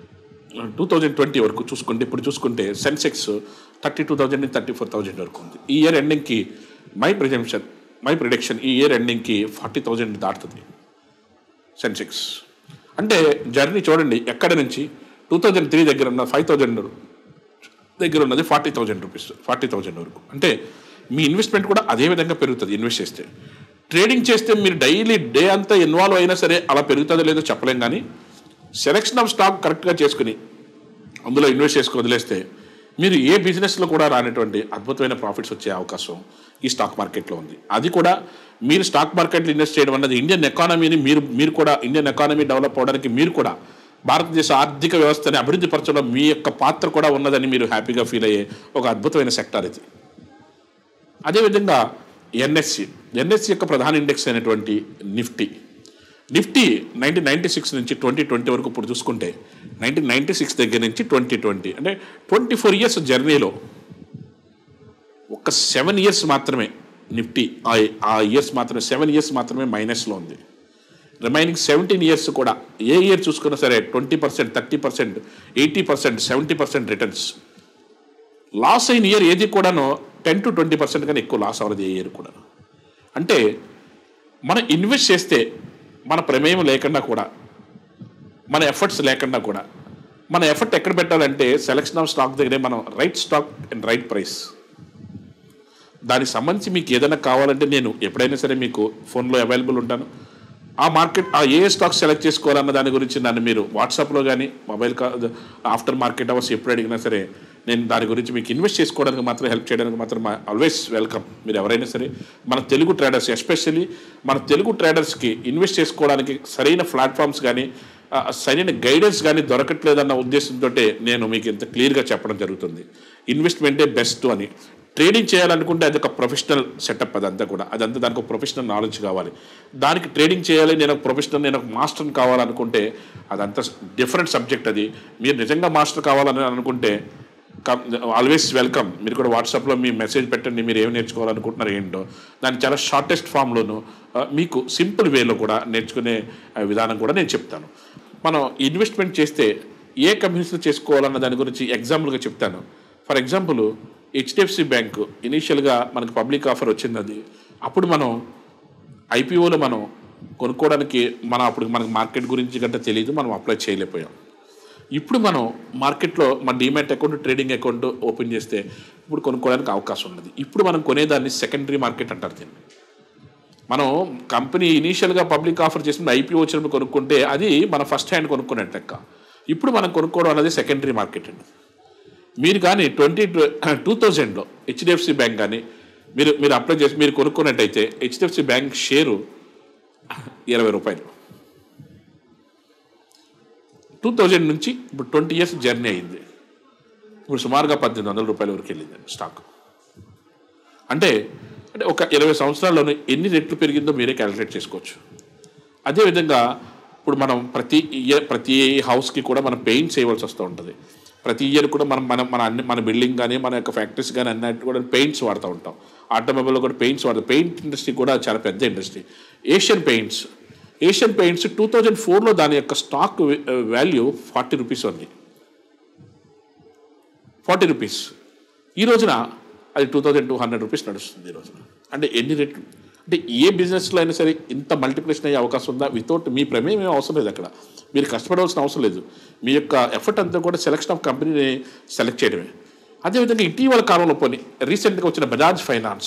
[SPEAKER 1] two thousand twenty వరకు చూసుకుంటే ఇప్పుడు చూసుకుంటే Sensex thirty two thousand thirty four thousand వరకు ఉంది ఈ ఇయర్ ఎండింగ్కి మై ప్రిజంప్షన్ మై ప్రిడిక్షన్ ఈ ఇయర్ ఎండింగ్కి ఫార్టీ థౌజండ్ దాటుతుంది సెన్సెక్స్ అంటే జర్నీ చూడండి ఎక్కడ నుంచి టూ థౌజండ్ త్రీ దగ్గర ఉన్న ఫైవ్ థౌజండ్ దగ్గర ఉన్నది forty thousand rupees forty thousand వరకు అంటే మీ ఇన్వెస్ట్మెంట్ కూడా అదే విధంగా పెరుగుతుంది ఇన్వెస్ట్ చేస్తే ట్రేడింగ్ చేస్తే మీరు డైలీ డే అంతా ఇన్వాల్వ్ అయినా సరే అలా పెరుగుతుందో లేదో చెప్పలేం కానీ సెలెక్షన్ ఆఫ్ స్టాక్ కరెక్ట్గా చేసుకుని అందులో ఇన్వెస్ట్ చేసుకుని వదిలేస్తే మీరు ఏ బిజినెస్లో కూడా రానటువంటి అద్భుతమైన ప్రాఫిట్స్ వచ్చే అవకాశం ఈ స్టాక్ మార్కెట్లో ఉంది అది కూడా మీరు స్టాక్ మార్కెట్లో ఇన్వెస్ట్ చేయడం అన్నది ఇండియన్ ఎకానమీని మీరు మీరు కూడా ఇండియన్ ఎకానమీ డెవలప్ అవడానికి మీరు కూడా భారతదేశ ఆర్థిక వ్యవస్థని అభివృద్ధి పరచడం మీ యొక్క పాత్ర కూడా ఉన్నదని మీరు హ్యాపీగా ఫీల్ అయ్యే ఒక అద్భుతమైన సెక్టార్ ఇది అదేవిధంగా ఎన్ఎస్సి ఎన్ఎస్సి యొక్క ప్రధాన ఇండెక్స్ అయినటువంటి Nifty Nifty nineteen ninety six నుంచి ట్వంటీ ట్వంటీ వరకు ఇప్పుడు చూసుకుంటే నైన్టీన్ నైంటీ సిక్స్ దగ్గర నుంచి ట్వంటీ ట్వంటీ అంటే ట్వంటీ ఫోర్ ఇయర్స్ జర్నీలో ఒక సెవెన్ ఇయర్స్ మాత్రమే నిఫ్టీ ఆ- ఆ ఇయర్స్ మాత్రమే సెవెన్ ఇయర్స్ మాత్రమే మైనస్లో ఉంది రిమైనింగ్ సెవెంటీన్ ఇయర్స్ కూడా ఏ ఇయర్ చూసుకున్నా సరే twenty percent thirty percent eighty percent seventy percent returns loss అయిన ఇయర్ ఏది కూడాను టెన్ టు ట్వంటీ పర్సెంట్ కానీ ఎక్కువ లాస్ అవ్వదు ఏ ఇయర్ కూడా అంటే మనం ఇన్వెస్ట్ చేస్తే మన ప్రమేయం లేకుండా కూడా మన ఎఫర్ట్స్ లేకుండా కూడా మన ఎఫర్ట్ ఎక్కడ పెట్టాలంటే సెలక్షన్ ఆఫ్ స్టాక్ దగ్గరే మనం right stock and right price దానికి సంబంధించి మీకు ఏదైనా కావాలంటే నేను ఎప్పుడైనా సరే మీకు ఫోన్లో అవైలబుల్ ఉంటాను ఆ మార్కెట్ ఆ ఏ స్టాక్ సెలెక్ట్ చేసుకోవాలన్న దాని గురించి నన్ను మీరు వాట్సాప్లో కానీ మొబైల్ కా ఆఫ్టర్ మార్కెట్ అవర్స్ ఎప్పుడు అడిగినా సరే నేను దాని గురించి మీకు ఇన్వెస్ట్ చేసుకోవడానికి మాత్రం హెల్ప్ చేయడానికి మాత్రం ఆల్వేస్ వెల్కమ్ మీరు ఎవరైనా సరే మన తెలుగు ట్రేడర్స్ ఎస్పెషల్లీ మన తెలుగు ట్రేడర్స్కి ఇన్వెస్ట్ చేసుకోవడానికి సరైన ప్లాట్ఫామ్స్ కానీ ఆ, సరైన గైడెన్స్ కానీ దొరకట్లేదన్న ఉద్దేశంతో నేను మీకు ఇంత క్లియర్గా చెప్పడం జరుగుతుంది ఇన్వెస్ట్మెంటే బెస్ట్ అని ట్రేడింగ్ చేయాలనుకుంటే అది ఒక ప్రొఫెషనల్ సెటప్ అదంతా కూడా అదంతా దానికి ఒక ప్రొఫెషనల్ నాలెడ్జ్ కావాలి దానికి ట్రేడింగ్ చేయాలి నేను ఒక ప్రొఫెషనల్ నేను ఒక మాస్టర్ని కావాలనుకుంటే అదంతా డిఫరెంట్ సబ్జెక్ట్ అది మీరు నిజంగా మాస్టర్ కావాలని అనుకుంటే ఆల్వేస్ వెల్కమ్ మీరు కూడా వాట్సాప్లో మీ మెసేజ్ పెట్టండి మీరు ఏమి నేర్చుకోవాలనుకుంటున్నారు ఏంటో దాని చాలా షార్టెస్ట్ ఫామ్లోను మీకు సింపుల్ వేలో కూడా నేర్చుకునే ఆ, విధానం కూడా నేను చెప్తాను మనం ఇన్వెస్ట్మెంట్ చేస్తే ఏ కంపెనీస్లో చేసుకోవాలన్న దాని గురించి ఎగ్జాంపుల్గా చెప్తాను ఫర్ ఎగ్జాంపుల్ హెచ్డిఎఫ్సి బ్యాంకు ఇనీషియల్గా మనకు పబ్లిక్ ఆఫర్ వచ్చింది అది అప్పుడు మనం ఐపీఓలో మనం కొనుక్కోవడానికి మన అప్పుడు మనకు మార్కెట్ గురించి గంట తెలియదు మనం అప్లై చేయలేకపోయాం ఇప్పుడు మనం మార్కెట్లో మన demat account trading account open చేస్తే ఇప్పుడు కొనుక్కోవడానికి అవకాశం ఉన్నది ఇప్పుడు మనం కొనేదాన్ని సెకండరీ మార్కెట్ అంటారు దీన్ని మనం కంపెనీ ఇనీషియల్గా పబ్లిక్ ఆఫర్ చేసినప్పుడు ఐపీఓ వచ్చినప్పుడు కొనుక్కుంటే అది మన ఫస్ట్ హ్యాండ్ కొనుక్కున్నట్టు లెక్క ఇప్పుడు మనం కొనుక్కోవడం అనేది సెకండరీ మార్కెట్ అండి మీరు కానీ ట్వంటీ టూ థౌజండ్లో హెచ్డిఎఫ్సి బ్యాంక్ కానీ మీరు మీరు అప్లై చేసి మీరు కొనుక్కున్నట్టయితే హెచ్డిఎఫ్సి బ్యాంక్ షేరు ఇరవై రూపాయలు టూ థౌజండ్ నుంచి ఇప్పుడు ట్వంటీ ఇయర్స్ జర్నీ అయింది ఇప్పుడు సుమారుగా పద్దెనిమిది వందల రూపాయల వరకు వెళ్ళింది స్టాక్ అంటే అంటే ఒక ఇరవై సంవత్సరాల్లోనే ఎన్ని రెట్లు పెరిగిందో మీరే క్యాలిక్యులేట్ చేసుకోవచ్చు అదేవిధంగా ఇప్పుడు మనం ప్రతి ఇయర్ ప్రతి హౌస్కి కూడా మనం పెయింట్ చేయవలసి వస్తూ ఉంటుంది ప్రతి ఇయర్ కూడా మనం మనం మన అన్ని మన బిల్డింగ్ కానీ మన యొక్క ఫ్యాక్టరీస్ కానీ అన్నట్టు కూడా పెయింట్స్ వాడుతూ ఉంటాం ఆటోమొబైల్లో కూడా పెయింట్స్ వాడతాం పెయింట్ ఇండస్ట్రీ కూడా చాలా పెద్ద industry Asian Paints Asian Paints two thousand ఫోర్లో దాని యొక్క స్టాక్ వాల్యూ ఫార్టీ రూపీస్ ఉంది ఫార్టీ రూపీస్ ఈ రోజున అది two thousand two hundred rupees నడుస్తుంది ఈ రోజున అంటే ఎన్ని రెట్లు అంటే ఏ బిజినెస్లో అయినా సరే ఇంత మల్టిప్లికేషన్ అయ్యే అవకాశం ఉందా వితౌట్ మీ ప్రమేయం ఏం అవసరం లేదు అక్కడ మీరు కష్టపడవలసిన అవసరం లేదు మీ యొక్క ఎఫర్ట్ అంతా కూడా సెలక్షన్ ఆఫ్ కంపెనీని సెలెక్ట్ చేయడమే అదేవిధంగా ఇటీవల కాలంలో పోనీ రీసెంట్గా వచ్చిన బజాజ్ ఫైనాన్స్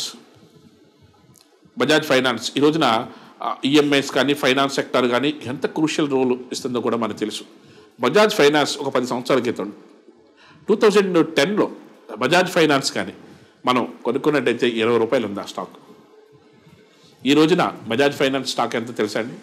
[SPEAKER 1] బజాజ్ ఫైనాన్స్ ఈ రోజున ఈఎంఐస్ కానీ ఫైనాన్స్ సెక్టర్ కానీ ఎంత క్రూషియల్ రోల్ ఇస్తుందో కూడా మనకు తెలుసు బజాజ్ ఫైనాన్స్ ఒక పది సంవత్సరాల క్రితం టూ థౌజండ్ టెన్లో బజాజ్ ఫైనాన్స్ కానీ మనం కొనుక్కున్నట్టయితే ఇరవై రూపాయలు ఉంది ఆ స్టాక్ ఈ రోజున బజాజ్ ఫైనాన్స్ స్టాక్ ఎంత తెలుసా అండి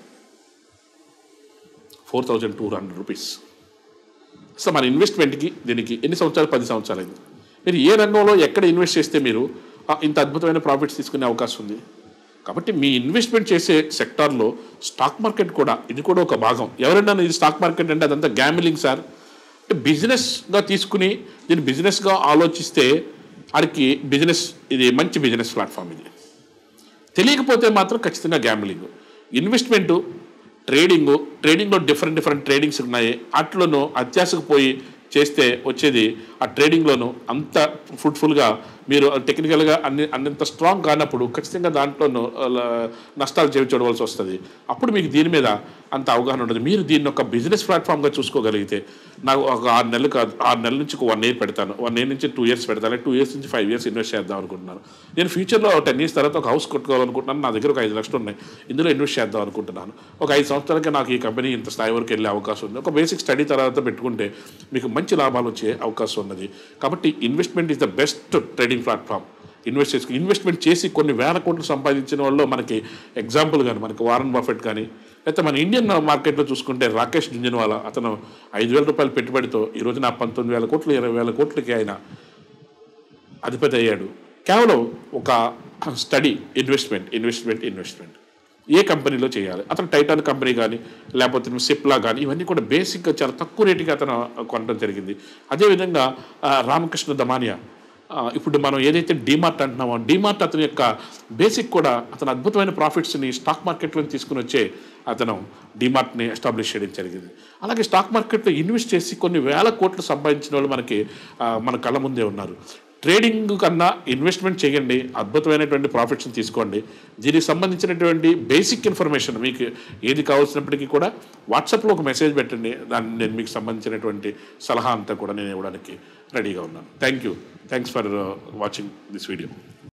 [SPEAKER 1] four thousand two hundred rupees so మన ఇన్వెస్ట్మెంట్కి దీనికి ఎన్ని సంవత్సరాలు పది సంవత్సరాలు అయింది మీరు ఏ రంగంలో ఎక్కడ ఇన్వెస్ట్ చేస్తే మీరు ఆ, ఇంత అద్భుతమైన ప్రాఫిట్స్ తీసుకునే అవకాశం ఉంది కాబట్టి మీ ఇన్వెస్ట్మెంట్ చేసే సెక్టార్లో స్టాక్ మార్కెట్ కూడా ఇది కూడా ఒక భాగం ఎవరైనా ఇది స్టాక్ మార్కెట్ అంటే అదంతా గ్యామిలింగ్ సార్ అంటే బిజినెస్గా తీసుకుని దీన్ని బిజినెస్గా ఆలోచిస్తే వారికి బిజినెస్ ఇది మంచి బిజినెస్ ప్లాట్ఫామ్ ఇది తెలియకపోతే మాత్రం ఖచ్చితంగా గ్యాంబ్లింగ్ ఇన్వెస్ట్మెంటు ట్రేడింగ్ ట్రేడింగ్లో డిఫరెంట్ డిఫరెంట్ ట్రేడింగ్స్ ఉన్నాయి వాటిలోనూ అత్యాశకు పోయి చేస్తే వచ్చేది ఆ ట్రేడింగ్లోను అంత ఫ్రూట్ఫుల్గా మీరు టెక్నికల్గా అన్ని అన్నంత స్ట్రాంగ్ కానప్పుడు ఖచ్చితంగా దాంట్లోనూ అలా నష్టాలు చేవి చూడవలసి వస్తుంది అప్పుడు మీకు దీని మీద అంత అవగాహన ఉండదు మీరు దీన్ని ఒక బిజినెస్ ప్లాట్ఫామ్గా చూసుకోగలిగితే నాకు ఒక ఆరు నెలలు కాదు ఆరు నెలల నుంచి ఒక వన్ ఇయర్ పెడతాను వన్ ఇయర్ నుంచి టూ ఇయర్స్ పెడతాను టూ ఇయర్స్ నుంచి ఫైవ్ ఇయర్స్ ఇన్వెస్ట్ చేద్దాం అనుకుంటున్నాను నేను ఫ్యూచర్లో టెన్ ఇయర్స్ తర్వాత ఒక హౌస్ కొట్టుకోవాలనుకుంటున్నాను నా దగ్గర ఒక ఐదు లక్షలు ఉన్నాయి ఇందులో ఇన్వెస్ట్ చేద్దాం అనుకుంటున్నాను ఒక ఐదు సంవత్సరాలకి నాకు ఈ కంపెనీ ఇంత స్థాయి వరకు వెళ్ళే అవకాశం ఉంది ఒక బేసిక్ స్టడీ తర్వాత పెట్టుకుంటే మీకు మంచి లాభాలు వచ్చే అవకాశం ఉన్నది కాబట్టి investment is the best trading platform invest చేసుకుని ఇన్వెస్ట్మెంట్ చేసి కొన్ని వేల కోట్లు సంపాదించిన వాళ్ళు మనకి ఎగ్జాంపుల్ కానీ మనకి వారన్ బఫెట్ కానీ లేకపోతే మన ఇండియన్ మార్కెట్లో చూసుకుంటే రాకేష్ జుంజన్వాలా అతను ఐదు వేల రూపాయల పెట్టుబడితో ఈ రోజున పంతొమ్మిది వేల కోట్లు ఇరవై వేల కోట్లకి ఆయన అధిపతి అయ్యాడు కేవలం ఒక స్టడీ ఇన్వెస్ట్మెంట్ ఇన్వెస్ట్మెంట్ ఇన్వెస్ట్మెంట్ ఏ కంపెనీలో చేయాలి అతను టైటాన్ కంపెనీ కానీ లేకపోతే సిప్లా కానీ ఇవన్నీ కూడా బేసిక్గా చాలా తక్కువ రేటుకి అతను కొనడం జరిగింది అదేవిధంగా ఆ, రామకృష్ణ దమానియా ఆ, ఇప్పుడు మనం ఏదైతే డీమార్ట్ అంటున్నామో డీమార్ట్ అతని యొక్క బేసిక్ కూడా అతను అద్భుతమైన ప్రాఫిట్స్ని స్టాక్ మార్కెట్లో తీసుకుని వచ్చే అతను డీమార్ట్ని ఎస్టాబ్లిష్ చేయడం జరిగింది అలాగే స్టాక్ మార్కెట్లో ఇన్వెస్ట్ చేసి కొన్ని వేల కోట్లు సంపాదించిన వాళ్ళు మనకి ఆ, మన కళ్ళ ముందే ఉన్నారు ట్రేడింగ్ కన్నా ఇన్వెస్ట్మెంట్ చేయండి అద్భుతమైనటువంటి ప్రాఫిట్స్ని తీసుకోండి దీనికి సంబంధించినటువంటి బేసిక్ ఇన్ఫర్మేషన్ మీకు ఏది కావాల్సినప్పటికీ కూడా వాట్సాప్లో ఒక మెసేజ్ పెట్టండి దాన్ని నేను మీకు సంబంధించినటువంటి సలహా అంతా కూడా నేను ఇవ్వడానికి రెడీగా ఉన్నాను thank you thanks for watching this video